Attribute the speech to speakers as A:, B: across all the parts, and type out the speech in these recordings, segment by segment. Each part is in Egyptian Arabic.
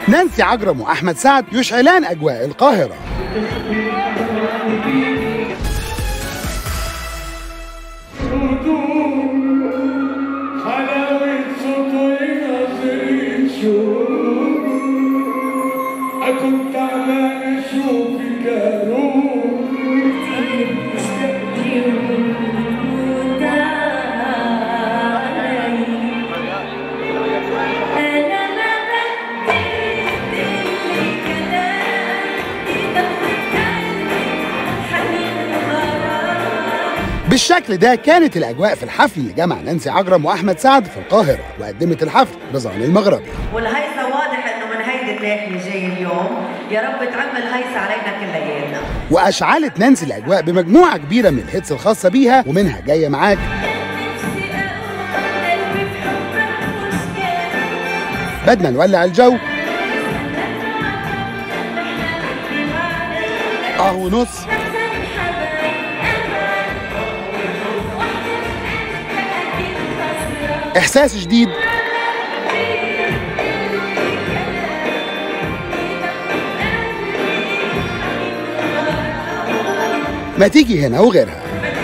A: نانسي عجرم واحمد سعد يشعلان اجواء القاهره
B: حلاوة صوته ينظر شوف كنت عمال اشوفك اروح
A: بالشكل ده كانت الاجواء في الحفل اللي جمع نانسي عجرم واحمد سعد في القاهره وقدمت الحفل بظهر المغربي
C: والهيصة واضح انه من هيدي الناحية جاي اليوم يا رب تعمل هيصة علينا كلياتنا
A: واشعلت نانسي الاجواء بمجموعه كبيره من الهيتس الخاصه بيها ومنها جايه معاك بدنا نولع الجو اه ونص احساس جديد ما تيجي هنا وغيرها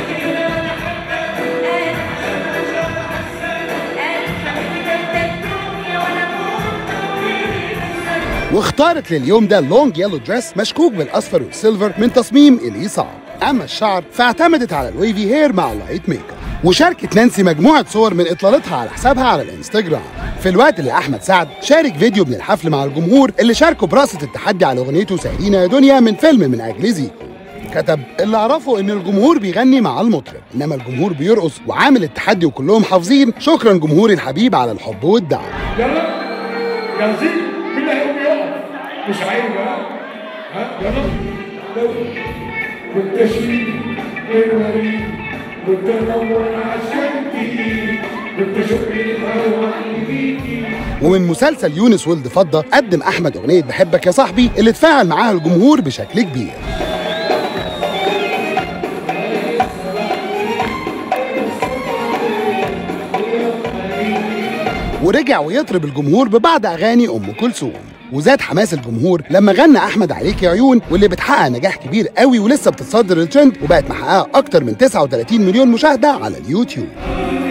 A: واختارت لليوم ده لونج يلو دريس مشكوك بالاصفر والسيلفر من تصميم الي صعب اما الشعر فاعتمدت على الويفي هير مع اللايت ميك اب وشاركت نانسي مجموعة صور من إطلالتها على حسابها على الانستجرام في الوقت اللي أحمد سعد شارك فيديو من الحفل مع الجمهور اللي شاركوا براسة التحدي على أغنيته سايرين يا دنيا من فيلم من أجل زيكو كتب اللي أعرفه إن الجمهور بيغني مع المطرب إنما الجمهور بيرقص وعامل التحدي وكلهم حافظين شكرا جمهوري الحبيب على الحب والدعم
B: يلا جاهزين مين هيقوم يقف مش عايز ها ها يلا لو والتشريف الوريد والتنور عشان تجيب والتشق الهوى بيكي
A: ومن مسلسل يونس ولد فضة قدم أحمد أغنية بحبك يا صاحبي اللي اتفاعل معاها الجمهور بشكل كبير ورجع ويطرب الجمهور ببعض أغاني أم كلثوم وزاد حماس الجمهور لما غنى احمد عليك يا عيون واللي بتحقق نجاح كبير قوي ولسه بتتصدر الترند وبقت محققه اكتر من 39 مليون مشاهده على اليوتيوب